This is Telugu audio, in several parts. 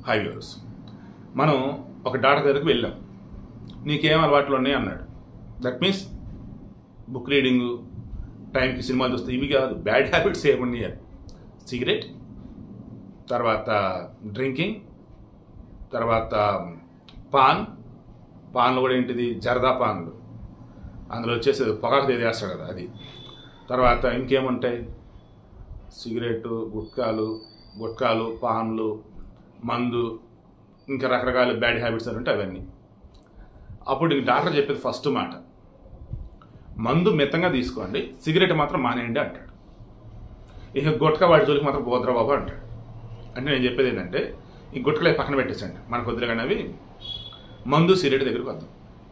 ఫైవ్ ఇయర్స్ మనం ఒక డాక్టర్ దగ్గరికి వెళ్ళాం నీకేం అలవాట్లు ఉన్నాయి అన్నాడు దట్ మీన్స్ బుక్ రీడింగ్ టైంకి సినిమాలు చూస్తే ఇవి కాదు బ్యాడ్ హ్యాబిట్స్ ఏమున్నాయి సిగరెట్ తర్వాత డ్రింకింగ్ తర్వాత పాన్ పాన్లు కూడా ఏంటిది జరదా పాన్లు అందులో వచ్చేసి పొగాకు తెదేస్తాడు కదా అది తర్వాత ఇంకేముంటాయి సిగరెట్ గుట్కాలు గుట్కాలు పాన్లు మందు ఇంకా రకరకాల బ్యాడ్ హ్యాబిట్స్ అని ఉంటాయి అవన్నీ అప్పుడు ఇంక డాక్టర్ చెప్పేది ఫస్ట్ మాట మందు మితంగా తీసుకోండి సిగరెట్ మాత్రం మానేయండి అంటాడు ఇక గుట్కా వాడి జోలికి మాత్రం పోద్రా బాబు అంటాడు అంటే నేను చెప్పేది ఏంటంటే ఈ గుట్కలే పక్కన పెట్టేసండి మనకు వద్దులే కానీ అవి మందు సిగరెట్ దగ్గరికి వద్దాం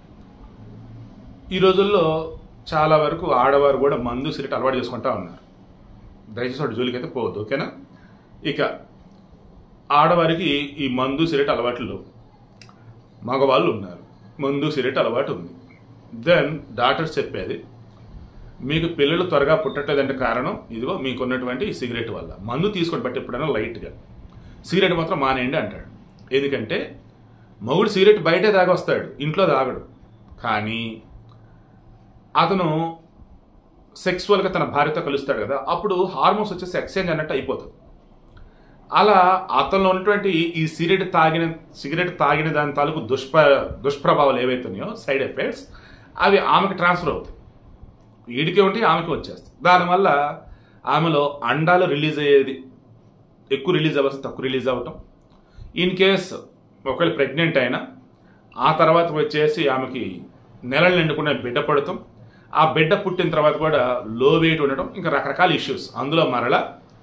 ఈ రోజుల్లో చాలా వరకు ఆడవారు కూడా మందు సిగరెట్ అలవాటు చేసుకుంటా ఉన్నారు దయచేసి వాడి జోలికి అయితే పోవద్దు ఓకేనా ఇక ఆడవారికి ఈ మందు సిగరెట్ అలవాట్లు లేవు. మగవాళ్ళు ఉన్నారు మందు సిగరెట్ అలవాటు ఉంది దెన్ డాక్టర్స్ చెప్పేది మీకు పిల్లలు త్వరగా పుట్టట్లేదంటే కారణం ఇదిగో మీకున్నటువంటి ఈ సిగరెట్ వల్ల మందు తీసుకొని బట్టి ఎప్పుడైనా లైట్గా సిగరెట్ మాత్రం మానేయండి అంటాడు ఎందుకంటే మగుడు సిగరెట్ బయటే తాగొస్తాడు ఇంట్లో తాగడు కానీ అతను సెక్సువల్గా తన భార్యతో కలుస్తాడు కదా అప్పుడు హార్మోన్స్ వచ్చేసి ఎక్స్చేంజ్ అన్నట్టు అయిపోతుంది అలా అతనిలో ఉన్నటువంటి ఈ సిగరెట్ తాగిన సిగరెట్ తాగిన దాని తాలూకు దుష్ప్ర దుష్ప్రభావాలు ఏవైతున్నాయో సైడ్ ఎఫెక్ట్స్ అవి ఆమెకు ట్రాన్స్ఫర్ అవుతాయి వీడికి ఉంటే ఆమెకి వచ్చేస్తాయి దానివల్ల ఆమెలో అండాలు రిలీజ్ అయ్యేది ఎక్కువ రిలీజ్ అవ్వాల్సి తక్కువ రిలీజ్ అవ్వటం ఇన్ కేస్ ఒకవేళ ప్రెగ్నెంట్ అయినా ఆ తర్వాత వచ్చేసి ఆమెకి నెలలు నిండుకునే బిడ్డ పడటం ఆ బిడ్డ పుట్టిన తర్వాత కూడా లో వెయిట్ ఉండటం ఇంకా రకరకాల ఇష్యూస్ అందులో మరలా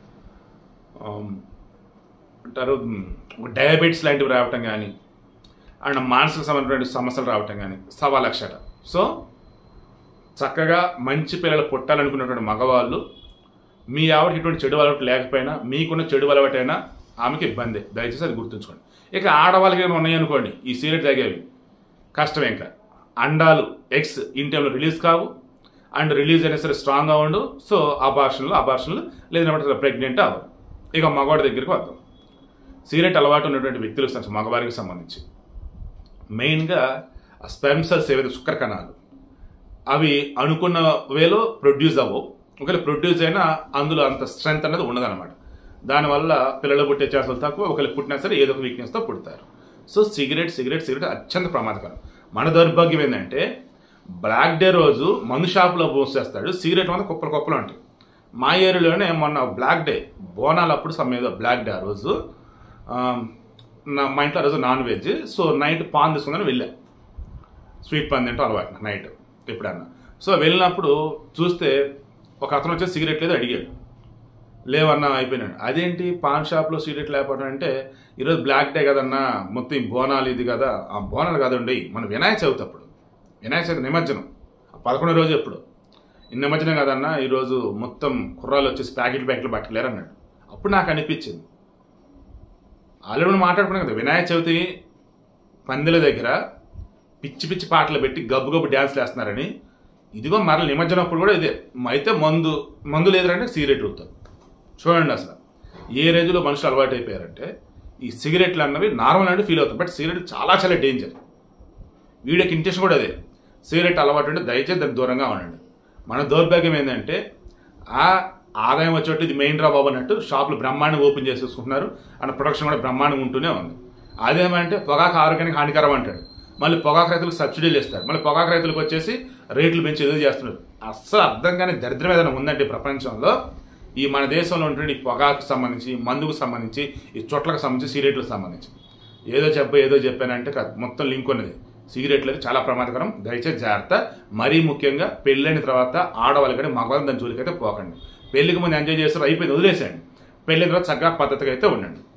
ఆమ్, అంటారు డయాబెటీస్ లాంటివి రావటం కానీ అండ్ మానసిక సంబంధమైన సమస్యలు రావటం కానీ సవా లక్షట సో చక్కగా మంచి పిల్లలు పుట్టాలనుకున్నటువంటి మగవాళ్ళు మీ ఆవిడ ఇటువంటి చెడు అలవాటు లేకపోయినా మీకున్న చెడు అలవాటైనా ఆమెకి ఇబ్బంది దయచేసి అది గుర్తుంచుకోండి ఇక ఆడవాళ్ళకి ఏమైనా ఉన్నాయనుకోండి ఈ సీరియట్ తాగేవి కష్టమే ఇంకా అండాలు ఎగ్స్ ఇన్ టైంలో రిలీజ్ కావు అండ్ రిలీజ్ అయినా సరే స్ట్రాంగ్గా ఉండు సో అబార్షన్లు అబార్షన్లు లేదంటే ప్రెగ్నెంట్ అవ్వదు ఇక మగవాడి దగ్గరికి వద్దాం సిగరెట్ అలవాటు ఉన్నటువంటి వ్యక్తులకు సంబంధించి మగవారికి సంబంధించి మెయిన్గా స్పెమ్ సెల్స్ ఏవైతే శుక్ర కణాలు అవి అనుకున్న వేలో ప్రొడ్యూస్ అవ్వవు ఒకవేళ ప్రొడ్యూస్ అయినా అందులో అంత స్ట్రెంత్ అనేది ఉండదన్నమాట దానివల్ల పిల్లలు పుట్టే ఛాన్సులు తక్కువ ఒకవేళ పుట్టినా సరే ఏదో ఒక వీక్నెస్తో పుడతారు సో సిగరెట్ సిగరెట్ సిగరెట్ అత్యంత ప్రమాదకరం మన దౌర్భాగ్యం ఏంటంటే బ్లాక్ డే రోజు మందు షాపులో పోసేస్తాడు సిగరెట్ మాత్రం కుప్పలు కుప్పలు ఉంటాయి మా ఏరియాలోనే మొన్న బ్లాక్ డే బోనాలు అప్పుడు సమ్ ఏదో బ్లాక్ డే ఆ రోజు ఆ, నా మా ఇంట్లో ఆ రోజు non veg so night paan తీసుకుందని వెళ్ళా స్వీట్ పాన్ తింటూ అలవాటు నైట్ ఎప్పుడన్నా సో వెళ్ళినప్పుడు చూస్తే ఒక అతను వచ్చి సిగరెట్ లేదు అడిగాడు లేవన్నా అయిపోయినాడు అదేంటి పాన్ షాప్లో సిగరెట్ లేకపోవడం అంటే ఈరోజు బ్లాక్ డే కదన్నా మొత్తం ఈ బోనాలు ఇది కదా ఆ బోనాలు కదండి మన వినాయక చవితి అప్పుడు వినాయక చవితి నిమజ్జనం ఆ పదకొండో రోజు ఎప్పుడు ఈ నిమజ్జనం కదన్నా ఈరోజు మొత్తం కుర్రాలు వచ్చేసి ప్యాకెట్ ప్యాకెట్లు పట్టలేరు అన్నాడు అప్పుడు నాకు అనిపించింది ఆల్రెడీ మనం మాట్లాడుకున్నాం కదా వినాయక చవితి పందెల దగ్గర పిచ్చి పిచ్చి పాటలు పెట్టి గబ్బు గబ్బు డ్యాన్స్లు వేస్తున్నారని ఇదిగో మరల నిమజ్జనం అప్పుడు కూడా ఇదే అయితే మందు మందు లేదంటే సిగరెట్ అవుతారు చూడండి అసలు ఏ రేంజ్లో మనుషులు అలవాటు అయిపోయారంటే ఈ సిగరెట్లు అన్నవి నార్మల్ అంటే ఫీల్ అవుతాం బట్ సిగరెట్ చాలా చాలా డేంజర్ వీడికి ఇంటెన్షన్ కూడా అదే సిగరెట్ అలవాటు అంటే దయచేసి దానికి దూరంగా ఉండండి మన దౌర్భాగ్యం ఏంటంటే ఆ ఆదాయం వచ్చేట్టు ఇది మెయిన్ రా బాబు అన్నట్టు షాపులు బ్రహ్మాండంగా ఓపెన్ చేసేసుకుంటున్నారు అండ్ ప్రొడక్షన్ కూడా బ్రహ్మాండంగా ఉంటూనే ఉంది అదేమంటే పొగాకు ఆరోగ్యానికి హానికరం అంటాడు మళ్ళీ పొగాకు రైతులకు సబ్సిడీలు ఇస్తారు మళ్ళీ పొగాకు రైతులకు వచ్చేసి రేట్లు పెంచి ఏదో చేస్తున్నారు అస్సలు అర్థం కాని దరిద్రం ఏదైనా ఉందంటే ప్రపంచంలో ఈ మన దేశంలో ఉన్నటువంటి ఈ పొగాకు సంబంధించి మందుకు సంబంధించి ఈ చొట్లకు సంబంధించి సిగరెట్లకు సంబంధించి ఏదో చెప్ప ఏదో చెప్పానంటే కాదు, మొత్తం లింక్ ఉన్నది సిగరెట్లు అయితే చాలా ప్రమాదకరం దయచేసి జాగ్రత్త మరీ ముఖ్యంగా పెళ్ళైన తర్వాత ఆడవాళ్ళు కానీ మగవాళ్ళు దాని జోలికి అయితే పోకండి పెళ్లికి ముందు ఎంజాయ్ చేస్తారు అయిపోయింది వదిలేసేయండి పెళ్ళైన తర్వాత చక్కగా పద్ధతిగా అయితే ఉండండి